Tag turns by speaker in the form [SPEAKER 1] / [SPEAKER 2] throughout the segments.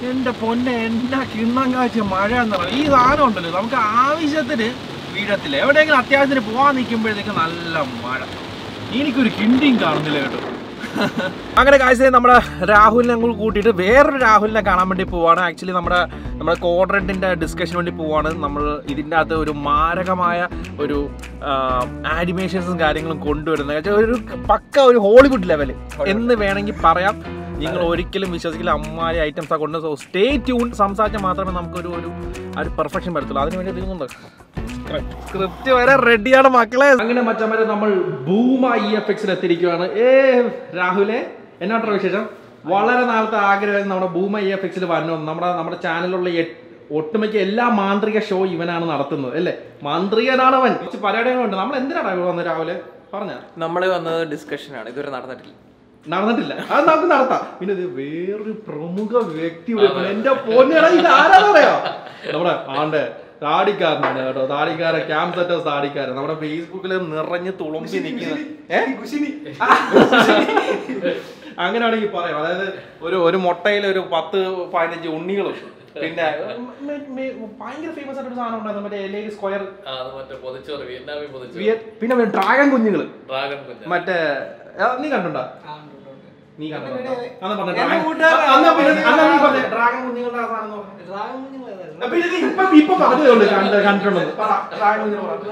[SPEAKER 1] എന്റെ പൊന്നെ എന്നാ കിണ്ണം കാഴ്ച മഴ എന്ന് പറയുന്നത് ഈ സാധനം ഉണ്ടല്ലോ നമുക്ക് ആവശ്യത്തിന് വീഴത്തില്ല എവിടെയെങ്കിലും അത്യാവശ്യത്തിന് പോകാൻ നിൽക്കുമ്പോഴത്തേക്ക് നല്ല മഴ എനിക്കൊരു കിണ്ടിയും കാണുന്നില്ല കേട്ടോ അങ്ങനെ കാഴ്ച നമ്മുടെ രാഹുലിനെ അങ്ങോട്ട് കൂട്ടിയിട്ട് വേറൊരു രാഹുലിനെ കാണാൻ വേണ്ടി പോവാണ് ആക്ച്വലി നമ്മുടെ നമ്മുടെ കോഡ്രൻറ്റിൻ്റെ ഡിസ്കഷന് വേണ്ടി പോവാണ് നമ്മൾ ഇതിൻ്റെ അകത്ത് ഒരു മാരകമായ ഒരു ആനിമേഷൻസും കാര്യങ്ങളും കൊണ്ടുവരുന്നത് വെച്ചാൽ ഒരു പക്ക ഒരു ഹോളിവുഡ് ലെവൽ എന്ന് വേണമെങ്കിൽ പറയാം നിങ്ങൾ ഒരിക്കലും വിശ്വസിക്കില്ല അമ്മാരി ഐറ്റംസ് ആ കൊണ്ട് സ്റ്റേ ട്യൂൺ സംസാരിച്ചാൽ മാത്രമേ നമുക്കൊരു ഒരു ആ ഒരു പെർഫെക്ഷൻ വരത്തുള്ളൂ അതിന് വേണ്ടി ഇതിനുണ്ട് സ്ക്രിപ്റ്റ് വരെ റെഡിയാണ് മക്കളെ അങ്ങനെ മച്ചന്മാരെ നമ്മൾ ബൂമ ഇ എഫ് എക്സിൽ എത്തിയിരിക്കുകയാണ് ഏ രാഹുലെ എന്നാട്ടോ വിശേഷം വളരെ നാളത്തെ ആഗ്രഹം നമ്മുടെ ബൂമ ഇ എഫ് എക്സിൽ വരണം നമ്മുടെ നമ്മുടെ ചാനലിലുള്ള എ- ഒട്ടുമിക്ക എല്ലാ മാന്ത്രിക ഷോ ഇവനാണ് നടത്തുന്നത് അല്ലേ മാന്ത്രികനാണ് അവൻ കുറച്ച് പരിപാടികളുണ്ട് നമ്മൾ എന്തിനാണ് ഇവിടെ വന്നത് രാഹുലെ പറഞ്ഞ
[SPEAKER 2] നമ്മൾ വന്നത് ഡിസ്കഷനാണ് ഇതുവരെ നടന്നിട്ടില്ല
[SPEAKER 1] നടന്നിട്ടില്ല അത് നമുക്ക് നടത്താം പിന്നെ ഇത് വേറൊരു പ്രമുഖ വ്യക്തി ഇവിടെ ഉണ്ട്. എന്റെ പൊന്നേടാ ഇത് ആരാന്നറിയോ നമ്മുടെ ആണ്ട് താടിക്കാരനാണ് കേട്ടോ താടിക്കാരൻ ക്യാമ്പ് സെറ്റേഴ്സ് താടിക്കാരൻ നമ്മുടെ ഫേസ്ബുക്കിൽ നിറഞ്ഞ് തുളുമ്പി നിൽക്കുന്ന ഏ? ആ, അങ്ങനെയാണെങ്കിൽ പറയാം അതായത് ഒരു ഒരു മുട്ടയിൽ ഒരു പത്ത് പതിനഞ്ച് ഉണ്ണികളും പിന്നെ മെ- മെ- ഭയങ്കര ഫേമസ് ആയിട്ടൊരു സാധനം ഉണ്ടായിരുന്നു മറ്റേ എൽ സ്ക്വയർ
[SPEAKER 3] ആ, അത് മറ്റേ പൊതിച്ചോറ് വിയറ്റ്നാമി പൊതിച്ചോറ്
[SPEAKER 1] പിന്നെ ഡ്രാഗൺ കുഞ്ഞുങ്ങള്
[SPEAKER 3] ഡ്രാഗൺ കുഞ്ഞ്
[SPEAKER 1] മറ്റേ ആ, നീ കണ്ടുണ്ടോ നീ കണ്ടിട്ടുണ്ടോ? അന്ന് പറഞ്ഞ
[SPEAKER 4] എന്റെ
[SPEAKER 1] ഡ്രാഗൺ-
[SPEAKER 4] കൂട്ടുകാരൻ
[SPEAKER 1] അന്ന് പിന്നെ-
[SPEAKER 4] ആണ്.
[SPEAKER 1] അന്ന് നീ പറഞ്ഞ ഡ്രാഗൺ കുഞ്ഞുങ്ങളുടെ ആ സാധനം എന്ന് പറഞ്ഞെ. അപ്പൊ ഇത് നീ ഇപ്പൊ ഇപ്പൊ പറഞ്ഞതുകൊണ്ട് കണ്ട് കണ്ടിട്ടുള്ളത് പറ, ഡ്രാഗൺ കുഞ്ഞുങ്ങൾ പറ.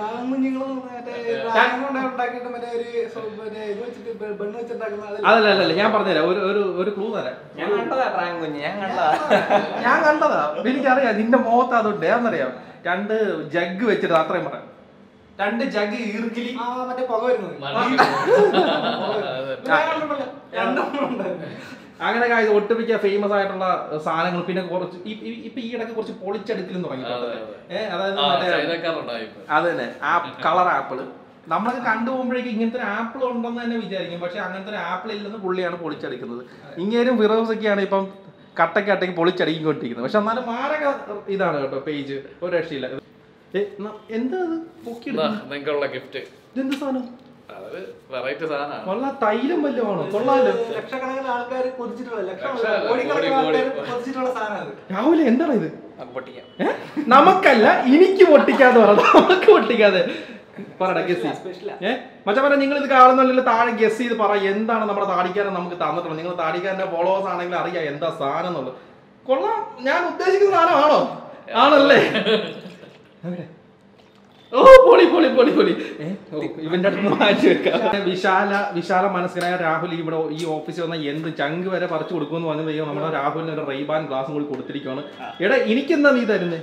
[SPEAKER 1] അതല്ല അല്ല അല്ല ഞാൻ പറഞ്ഞുതരാം ഒരു ഒരു ഒരു ക്ലൂ തരാം
[SPEAKER 2] ഞാൻ കണ്ടതാ ട്രാങ് കുഞ്ഞ് ഞാൻ കണ്ടതാ
[SPEAKER 1] ഞാൻ കണ്ടതാ എനിക്കറിയാം നിന്റെ മുഖത്ത് അതുണ്ട് ഏന്നറിയാം രണ്ട് ജഗ് വെച്ചിട്ട് അത്രയും പറയാം രണ്ട് ജഗ് ഈർക്കിലി അങ്ങനെ കാര്യം ഒട്ടുമിക്ക ഫേമസ് ആയിട്ടുള്ള സാധനങ്ങൾ പിന്നെ കുറച്ച് ഈ- ഈ- ഇപ്പൊ ഈ ഇടയ്ക്ക് കുറച്ച് പൊളിച്ചെടുക്കലും തുടങ്ങിയിട്ടുണ്ട്
[SPEAKER 3] അതെ, അതെ.
[SPEAKER 1] ഏഹ് അതായത്
[SPEAKER 3] ആ,
[SPEAKER 1] മറ്റേ
[SPEAKER 3] ചൈനക്കാരുണ്ടായി ഇപ്പൊ.
[SPEAKER 1] അത് തന്നെ ആപ്പ് കളർ ആപ്പിള് നമ്മളൊക്കെ കണ്ടുപോകുമ്പോഴേക്കും ഇങ്ങനത്തെ ഒരു ആപ്പിൾ ഉണ്ടെന്ന് തന്നെ വിചാരിക്കും പക്ഷെ അങ്ങനത്തെ ഒരു ആപ്പിൾ ഇല്ലെന്ന് പുള്ളിയാണ് പൊളിച്ചടിക്കുന്നത് ഇങ്ങേരും ഫിറോസൊക്കെയാണ് ഇപ്പം കട്ടക്കട്ടയ്ക്ക് പൊളിച്ചടിക്കൊണ്ടിരിക്കുന്നത് പക്ഷെ എന്നാലും മാരക ഇതാണ് കേട്ടോ പേജ് ഒരു രക്ഷയില്ല ഏ, ന- എന്താ അത്
[SPEAKER 3] ഇതാ, നിങ്ങൾക്കുള്ള ഗിഫ്റ്റ്
[SPEAKER 1] ഇതെന്ത് സാധനം
[SPEAKER 3] അതൊരു വെറൈറ്റി സാധനമാണ്
[SPEAKER 1] കൊള്ള തൈലും വല്ലതും ആണോ കൊള്ളാലോ
[SPEAKER 4] ലക്ഷക്കണക്കിന് ആൾക്കാർ കൊതിച്ചിട്ടുള്ള ലക്ഷം
[SPEAKER 3] ലക്ഷം,
[SPEAKER 4] കോടിക്കണക്കിന്
[SPEAKER 3] കോടി,
[SPEAKER 4] ആൾക്കാർ
[SPEAKER 3] കോടി.
[SPEAKER 4] കൊതിച്ചിട്ടുള്ള സാധനം അത്
[SPEAKER 1] രാഹുലെ എന്താണ് ഇത്
[SPEAKER 2] നമുക്ക് പൊട്ടിക്കാം
[SPEAKER 1] ഏ? നമുക്കല്ല എനിക്ക് പൊട്ടിക്കാതെ പറ നമുക്ക് പൊട്ടിക്കാതെ പറടാ ഗസ്
[SPEAKER 4] സ്പെഷ്യലാ.
[SPEAKER 1] ഏഹ് മച്ചപ്പറ നിങ്ങൾ ഇത് കാണുന്നില്ലല്ലോ താഴെ ഗസ് ചെയ്ത് പറ എന്താണ് നമ്മുടെ താടിക്കാരൻ നമുക്ക് തന്നിട്ടുള്ളത് നിങ്ങൾ താടിക്കാരന്റെ ഫോളോവേഴ്സ് ആണെങ്കിൽ അറിയാം എന്താ സാധനം എന്നുള്ളത് കൊള്ളാം ഞാൻ ഉദ്ദേശിക്കുന്ന സാധനമാണോ ആണല്ലേ എവിടെ? ഓ പൊളി പൊളി പൊളി പൊളി ഏ, ഓ, ഇവന്റെ അടുത്ത് മാറ്റി വെക്കാം വിശാല വിശാല മനസ്സിലായ രാഹുൽ ഇവിടെ ഈ ഓഫീസിൽ വന്ന എന്ത് ചങ്ക് വരെ പറിച്ചു കൊടുക്കുമെന്ന് പറഞ്ഞു കഴിയുമ്പോൾ നമ്മുടെ രാഹുലിന് ഒരു റെയ്ബാൻ ഗ്ലാസും കൂടി കൊടുത്തിരിക്കുകയാണ് എടാ എനിക്കെന്താ നീ തരുന്നേ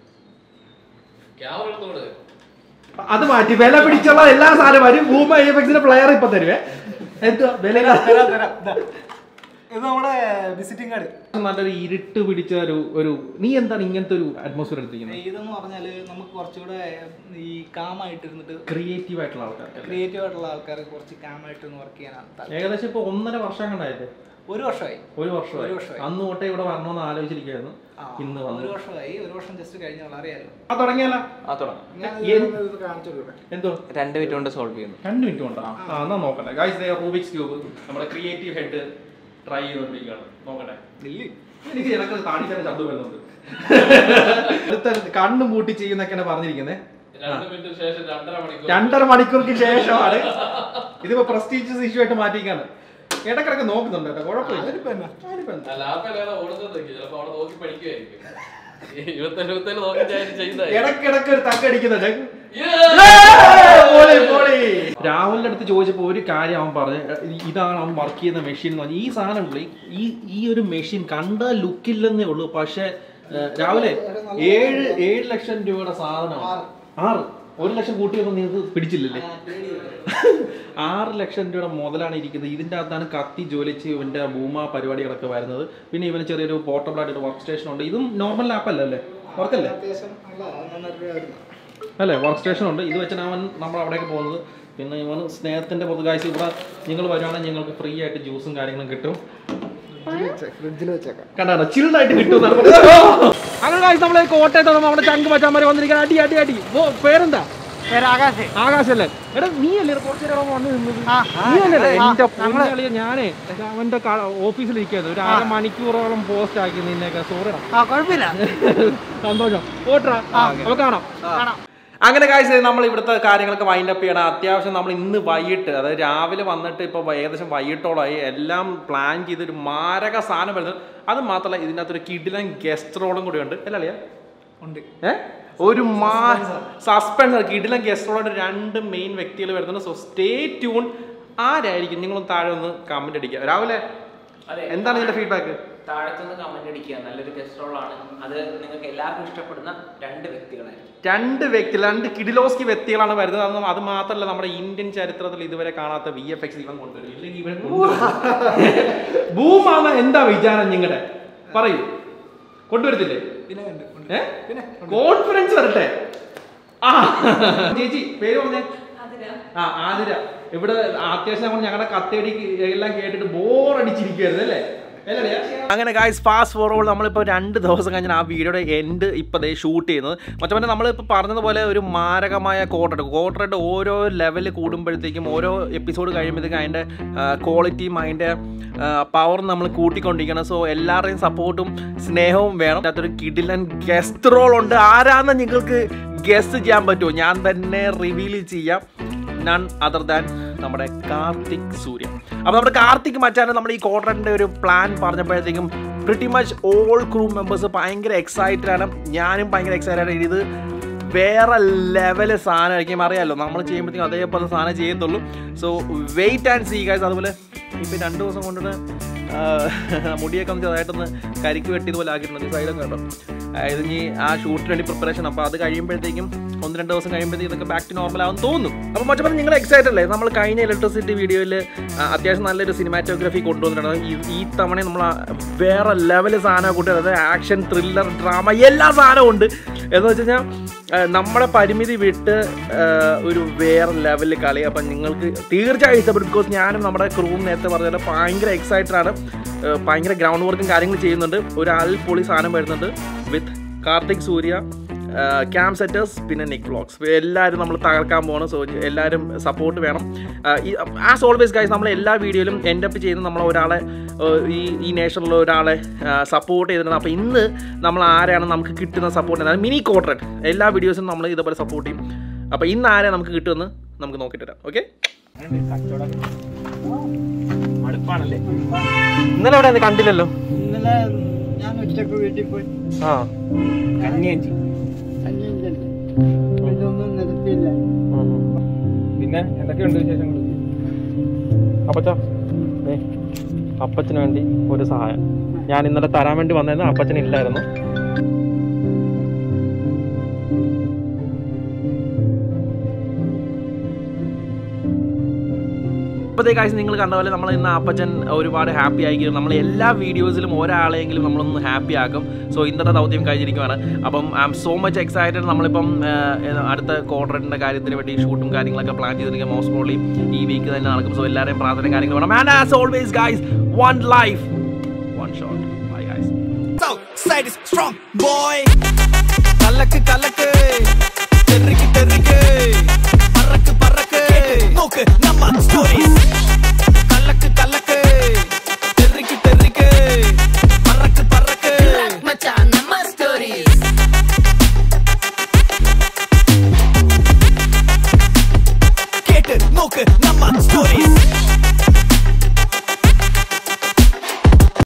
[SPEAKER 3] ക്യാമറ എടുത്തോട്
[SPEAKER 1] അത് മാറ്റി വില പിടിച്ചുള്ള എല്ലാ സാധനം വരും ഭൂമ എഫക്സിന്റെ പ്ലെയർ ഇപ്പൊ തരുവേ എന്തുവാ വില
[SPEAKER 4] തരാം, തരാം. ദാ. ഇത് നമ്മുടെ വിസിറ്റിംഗ് കാർഡ്
[SPEAKER 1] നല്ലൊരു ഇരുട്ട് പിടിച്ച ഒരു ഒരു നീ എന്താണ് ഇങ്ങനത്തെ ഒരു അറ്റ്മോസ്ഫിയർ എടുത്തിരിക്കുന്നത്
[SPEAKER 4] ഇതെന്ന് പറഞ്ഞാല് നമുക്ക് കുറച്ചുകൂടെ ഈ കാമായിട്ട് ഇരുന്നിട്ട്
[SPEAKER 1] ക്രിയേറ്റീവ് ആയിട്ടുള്ള ആൾക്കാർ
[SPEAKER 4] ക്രിയേറ്റീവ് ആയിട്ടുള്ള ആൾക്കാർ കുറച്ച് കാമായിട്ട് വർക്ക് ചെയ്യാനാണ് താല്പര്യം.
[SPEAKER 1] ഏകദേശം ഇപ്പൊ ഒന്നര വർഷം കണ്ടായിട്ട്
[SPEAKER 4] ഒരു വർഷമായി
[SPEAKER 1] ഒരു വർഷമായി
[SPEAKER 4] ഒരു വർഷമായി.
[SPEAKER 1] അന്ന് തൊട്ടേ ഇവിടെ വരണമെന്ന് ആലോചിച്ചിരിക്കുകയായിരുന്നു
[SPEAKER 4] ആ,
[SPEAKER 1] ഇന്ന്
[SPEAKER 4] ഒരു
[SPEAKER 1] വന്നു
[SPEAKER 4] വർഷമായി ഒരു വർഷം ജസ്റ്റ് കഴിഞ്ഞാൽ അറിയാലോ
[SPEAKER 1] ആ തുടങ്ങിയാലോ
[SPEAKER 2] ആ തുടങ്ങാം
[SPEAKER 4] ഞാൻ
[SPEAKER 1] എൻ-
[SPEAKER 4] ഇത് കാണിച്ചു കൊടുക്കട്ടെ
[SPEAKER 1] എന്തോ
[SPEAKER 2] രണ്ട് മിനിറ്റ് കൊണ്ട് സോൾവ് ചെയ്യുന്നു
[SPEAKER 1] രണ്ട് മിനിറ്റ് കൊണ്ടാ ആ എന്നാ നോക്കട്ടെ ഗൈസ് റൂബിക്സ് ക്യൂബ് നമ്മുടെ ക്രിയേറ്റീവ് ഹെഡ് ട്രൈ ചെയ്തോണ്ടിരിക്കുകയാണ് നോക്കട്ടെ എനിക്ക് ഇടയ്ക്ക് താടിക്കാൻ ശബ്ദം വരുന്നുണ്ട് അടുത്ത കണ്ണു മൂട്ടി ചെയ്യുന്നൊക്കെയാണ് പറഞ്ഞിരിക്കുന്നത്
[SPEAKER 3] രണ്ട് മിനിറ്റിന് ശേഷം രണ്ടര മണിക്കൂർ
[SPEAKER 1] രണ്ടര മണിക്കൂർക്ക് ശേഷമാണ് ഇതിപ്പോ പ്രസ്റ്റീജിയസ് ഇഷ്യൂ ആയിട്ട് മാറ്റിയിരിക്കാണ് ഇടക്കിടക്ക് നോക്കുന്നുണ്ട് കേട്ടോ കുഴപ്പമില്ല
[SPEAKER 4] അതിനിപ്പോ എന്നാ?
[SPEAKER 1] അതിനിപ്പോ എന്താ?
[SPEAKER 3] ലാപ്പല്ലേതാ ഓടുന്നത് ചിലപ്പോ അവിടെ നോക്കി പഠിക്കുമായിരിക്കും ഇരുപത്തേഴ് ഇരുപത്തേഴ് നോക്കി ഞാൻ ചെയ്തായി
[SPEAKER 1] ഇടക്കിടക്ക് ഒരു തക്കടിക്കുന്നുണ്ട്
[SPEAKER 3] Yeah!
[SPEAKER 1] Poly, poly. രാഹുലിന്റെ അടുത്ത് ചോദിച്ചപ്പോ ഒരു കാര്യം അവൻ പറഞ്ഞു "ഇ- ഇതാണ് അവൻ വർക്ക് ചെയ്യുന്ന മെഷീൻ എന്ന് പറഞ്ഞു ഈ സാധനം ഉള്ളി ഈ ഈ ഒരു മെഷീൻ കണ്ട ലുക്കില്ലെന്നേ ഉള്ളൂ പക്ഷെ ഏഹ്, രാവിലെ ഏഴ് ഏഴ് ലക്ഷം രൂപയുടെ സാധനം ആറ് ഒരു ലക്ഷം കൂട്ടിയപ്പോ നിങ്ങൾക്ക് പിടിച്ചില്ലല്ലേ ആറ് ലക്ഷം രൂപയുടെ മുതലാണ് ഇരിക്കുന്നത് ഇതിന്റെ അകത്താണ് കത്തി ജോലിച്ച് ഇവന്റെ ഭൂമ പരിപാടികളൊക്കെ വരുന്നത് പിന്നെ ഇവന് ചെറിയൊരു പോർട്ടബിൾ ആയിട്ട് വർക്ക് സ്റ്റേഷൻ ഉണ്ട് ഇതും നോർമൽ ആപ്പല്ലേ അല്ലേ വർക്കല്ലേ
[SPEAKER 4] അത്യാവശ്യം നല്ല നന്നായിട്ട് വരുന്നു
[SPEAKER 1] അല്ലേ വർക്ക് സ്റ്റേഷൻ ഉണ്ട് ഇത് വെച്ചാണ് അവൻ നമ്മൾ അവിടേക്ക് പോകുന്നത് പിന്നെ ഇവൻ സ്നേഹത്തിന്റെ പൊതുകാഴ്ച ഇവിടെ നിങ്ങൾ വരുവാണെങ്കിൽ നിങ്ങൾക്ക് ഫ്രീ ആയിട്ട് ജ്യൂസും കാര്യങ്ങളും കിട്ടും
[SPEAKER 4] ഫ്രിഡ്ജിൽ വെച്ചേക്കാം
[SPEAKER 1] കണ്ടാ ചിൽഡായിട്ട് കിട്ടും അങ്ങനെ കാഴ്ച നമ്മളെ കോട്ടയത്ത് നമ്മുടെ ചങ്ക് മച്ചാന്മാര് വന്നിരിക്കാൻ അടി അടി അടി ഓ പേരെന്താ
[SPEAKER 4] പേര് ആകാശ്
[SPEAKER 1] ആകാശല്ലേ എടാ നീ അല്ലേ കുറച്ചു നേരം വന്ന് നിന്നത്
[SPEAKER 4] ആ.
[SPEAKER 1] നീ അല്ലേ
[SPEAKER 4] ആ,
[SPEAKER 1] എന്റെ
[SPEAKER 4] ഞങ്ങള്
[SPEAKER 1] പൊന്നാളിയെ ഞാനേ അവന്റെ ഓഫീസിൽ ഇരിക്കുന്നത് ഒരു അര മണിക്കൂറോളം പോസ്റ്റ് ആക്കി നിന്നെയൊക്കെ സോറിടാ
[SPEAKER 4] ആ കുഴപ്പമില്ല
[SPEAKER 1] സന്തോഷം ഓട്ടറാ അപ്പൊ കാണാം
[SPEAKER 4] കാണാം
[SPEAKER 1] അങ്ങനെ കാഴ്ച നമ്മൾ ഇവിടുത്തെ കാര്യങ്ങളൊക്കെ വൈൻഡ് അപ്പ് ചെയ്യണം അത്യാവശ്യം നമ്മൾ ഇന്ന് വൈകിട്ട് അതായത് രാവിലെ വന്നിട്ട് ഇപ്പോൾ ഏകദേശം വൈകിട്ടോളായി എല്ലാം പ്ലാൻ ചെയ്തൊരു മാരക സാധനം വരുന്നത് അത് മാത്രമല്ല ഇതിനകത്തൊരു കിടിലൻ ഗസ്റ്റ് റോളും കൂടി ഉണ്ട് അല്ലേ അളിയാ?
[SPEAKER 4] ഉണ്ട്
[SPEAKER 1] ഏ? ഒരു മാ സസ്പെൻസ് കിടിലൻ ഗസ്റ്റ് റോളായിട്ട് രണ്ട് മെയിൻ വ്യക്തികൾ വരുന്നുണ്ട് സോ സ്റ്റേ ട്യൂൺ ആരായിരിക്കും നിങ്ങളൊന്ന് താഴെ ഒന്ന് കമന്റ് അടിക്കുക രാവിലെ
[SPEAKER 2] അതെ.
[SPEAKER 1] എന്താണ് നിങ്ങളുടെ ഫീഡ്ബാക്ക്
[SPEAKER 2] താഴത്തുനിന്ന് കമന്റ് അടിക്കുക നല്ലൊരു ഗസ്ട്രോളാണ് അത് നിങ്ങൾക്ക് എല്ലാവർക്കും ഇഷ്ടപ്പെടുന്ന രണ്ട് വ്യക്തികളായിരിക്കും
[SPEAKER 1] രണ്ട് വ്യക്തി രണ്ട് കിഡിലോസ്കി വ്യക്തികളാണ് വരുന്നത് അത് അത് മാത്രമല്ല നമ്മുടെ ഇന്ത്യൻ ചരിത്രത്തിൽ ഇതുവരെ കാണാത്ത വി എഫ് എക്സ് ഇവൻ കൊണ്ടുവരും ഇല്ലെങ്കിൽ ഇവൻ ഭൂമാണ് എന്താ വിചാരം നിങ്ങളുടെ പറയൂ കൊണ്ടുവരത്തില്ലേ
[SPEAKER 4] പിന്നെ ഉണ്ട്, ഉണ്ട്.
[SPEAKER 1] ഏ കോൺഫിഡൻസ് വരട്ടെ ആ ചേച്ചി പേര് പറഞ്ഞേ ആ ആതിര ഇവിടെ അത്യാവശ്യം നമ്മൾ ഞങ്ങളുടെ കത്തേടി എല്ലാം കേട്ടിട്ട് ബോറടിച്ചിരിക്കുവായിരുന്നു അല്ലേ അങ്ങനെ ഗായ്സ് ഫാസ്റ്റ് ഫോർവേഡ് നമ്മളിപ്പോൾ രണ്ട് ദിവസം കഴിഞ്ഞാൽ ആ വീഡിയോയുടെ എൻഡ് ഇപ്പോൾ ദേ ഷൂട്ട് ചെയ്യുന്നത് മറ്റേ നമ്മളിപ്പോൾ പറഞ്ഞതുപോലെ ഒരു മാരകമായ കോട്ടഡ് കോട്ടഡ് ഓരോ ലെവൽ കൂടുമ്പോഴത്തേക്കും ഓരോ എപ്പിസോഡ് കഴിയുമ്പോഴത്തേക്കും അതിൻ്റെ ക്വാളിറ്റിയും അതിൻ്റെ പവറും നമ്മൾ കൂട്ടിക്കൊണ്ടിരിക്കണം സോ എല്ലാവരുടെയും സപ്പോർട്ടും സ്നേഹവും വേണം അതിനകത്തൊരു കിടിലൻ ഗസ്റ്റ് റോൾ ഉണ്ട് ആരാന്ന് നിങ്ങൾക്ക് ഗസ്റ്റ് ചെയ്യാൻ പറ്റുമോ ഞാൻ തന്നെ റിവീൽ ചെയ്യാം നൺ അതർ ദാൻ നമ്മുടെ കാർത്തിക് സൂര്യ അപ്പോൾ നമ്മുടെ കാർത്തിക് മച്ചാൻ നമ്മുടെ ഈ ക്വാർട്ടറിൻ്റെ ഒരു പ്ലാൻ പറഞ്ഞപ്പോഴത്തേക്കും pretty much all crew members ഭയങ്കര എക്സൈറ്റഡ് ആണ് ഞാനും ഭയങ്കര എക്സൈറ്റഡ് ആണ് ഇത് വേറെ ലെവല് സാധനമായിരിക്കും അറിയാമല്ലോ നമ്മൾ ചെയ്യുമ്പോഴത്തേക്കും അതേപോലെ സാധനം ചെയ്യത്തുള്ളൂ so wait and see guys അതുപോലെ ഇപ്പം രണ്ട് ദിവസം കൊണ്ടിട്ട് ആ, മുടിയൊക്കെ ഒന്ന് ചെറുതായിട്ടൊന്ന് കരിക്ക് വെട്ടിയതുപോലെ ആക്കിയിട്ടുണ്ട് സൈഡൊക്കെ കേട്ടോ അതായത് ഇനി ആ ഷൂട്ടിന് വേണ്ടി പ്രിപ്പറേഷൻ അപ്പോൾ അത് കഴിയുമ്പോഴത്തേക്കും ഒന്ന് രണ്ട് ദിവസം കഴിയുമ്പോഴത്തേക്കും ഇതൊക്കെ ബാക്ക് ടു നോർമൽ ആവും തോന്നുന്നു അപ്പോൾ മറ്റു നിങ്ങൾ എക്സൈറ്റഡ് അല്ലേ നമ്മൾ കഴിഞ്ഞ ഇലക്ട്രിസിറ്റി വീഡിയോയിൽ അത്യാവശ്യം നല്ലൊരു സിനിമാറ്റോഗ്രഫി കൊണ്ടുവന്നിട്ടുണ്ട് ഈ ഈ തവണ നമ്മൾ ആ വേറെ ലെവൽ സാധനം കൊണ്ടുവരുന്നത് ആക്ഷൻ ത്രില്ലർ ഡ്രാമ എല്ലാ സാധനവും ഉണ്ട് എന്ന് വെച്ച് കഴിഞ്ഞാൽ ആ, നമ്മുടെ പരിമിതി വിട്ട് ആ, ഒരു വേറെ ലെവലിൽ കളി അപ്പം നിങ്ങൾക്ക് തീർച്ചയായും ഇഷ്ടപ്പെടും ബിക്കോസ് ഞാനും നമ്മുടെ ക്രൂവും നേരത്തെ പറഞ്ഞ പോലെ ഭയങ്കര എക്സൈറ്റഡ് ആണ് ആ, ഭയങ്കര ഗ്രൗണ്ട് വർക്കും കാര്യങ്ങളും ചെയ്യുന്നുണ്ട് ഒരു അൽ പൊളി സാധനം വരുന്നുണ്ട് with Karthik Surya cam setters പിന്നെ നിക് വ്ളോഗ്സ് എല്ലാവരും നമ്മൾ തകർക്കാൻ പോകണം സോ എല്ലാവരും സപ്പോർട്ട് വേണം ആസ് ഓൾവേസ് ഗൈസ് നമ്മൾ എല്ലാ വീഡിയോയിലും എൻഡ് അപ്പ് ചെയ്യുന്ന നമ്മൾ ഒരാളെ ആ, ഈ ഈ നേഷനിലുള്ള ഒരാളെ സപ്പോർട്ട് ചെയ്തിട്ടുണ്ട് അപ്പോൾ ഇന്ന് നമ്മൾ ആരെയാണ് നമുക്ക് കിട്ടുന്ന സപ്പോർട്ട് അതായത് മിനി കോർട്ടറേറ്റ് എല്ലാ വീഡിയോസും നമ്മൾ ഇതേപോലെ സപ്പോർട്ട് ചെയ്യും അപ്പോൾ ഇന്ന് ആരെ നമുക്ക് കിട്ടുമെന്ന് നമുക്ക് നോക്കിയിട്ട് വരാം ഓക്കെ മടുപ്പാണല്ലേ ഇന്നലെ എവിടെ കണ്ടില്ലല്ലോ
[SPEAKER 4] ഇന്നലെ ഞാൻ ഉച്ചക്ക് വീട്ടിൽ പോയി
[SPEAKER 1] ആ കഞ്ഞിയഞ്ചി
[SPEAKER 4] കഞ്ഞിയില്ലല്ലേ ഇതൊന്നും നിർത്തിയില്ല
[SPEAKER 1] പിന്നെ എന്തൊക്കെയുണ്ട് വിശേഷങ്ങൾ അപ്പച്ച ഏ അപ്പച്ചന് വേണ്ടി ഒരു സഹായം ഞാൻ ഇന്നലെ തരാൻ വേണ്ടി വന്നായിരുന്നു അപ്പച്ചൻ ഇല്ലായിരുന്നു ഇപ്പോഴത്തെ കാര്യം നിങ്ങൾ കണ്ട പോലെ നമ്മൾ ഇന്ന് അപ്പച്ചൻ ഒരുപാട് ഹാപ്പി ആയിരിക്കും നമ്മൾ എല്ലാ വീഡിയോസിലും ഒരാളെങ്കിലും നമ്മളൊന്ന് ഹാപ്പി ആക്കും സോ ഇന്നത്തെ ദൗത്യം കഴിഞ്ഞിരിക്കുകയാണ് അപ്പം I am so much excited നമ്മളിപ്പം ആ, അടുത്ത ക്വാർട്ടറിൻ്റെ കാര്യത്തിന് വേണ്ടി ഷൂട്ടും കാര്യങ്ങളൊക്കെ പ്ലാൻ ചെയ്തിരിക്കുക മോസ്റ്റ് പ്രോബ്ലി ഈ വീക്ക് തന്നെ നടക്കും സോ എല്ലാവരെയും പ്രാർത്ഥന കാര്യങ്ങൾ വേണം and as always guys one life one shot bye guys
[SPEAKER 5] Southside is strong, boy. കലക്ക് കലക്ക് തെറിക്ക് തെറിക്ക് പറക്ക് പറക്ക് നോക്ക് നമ്മ സ്റ്റോറി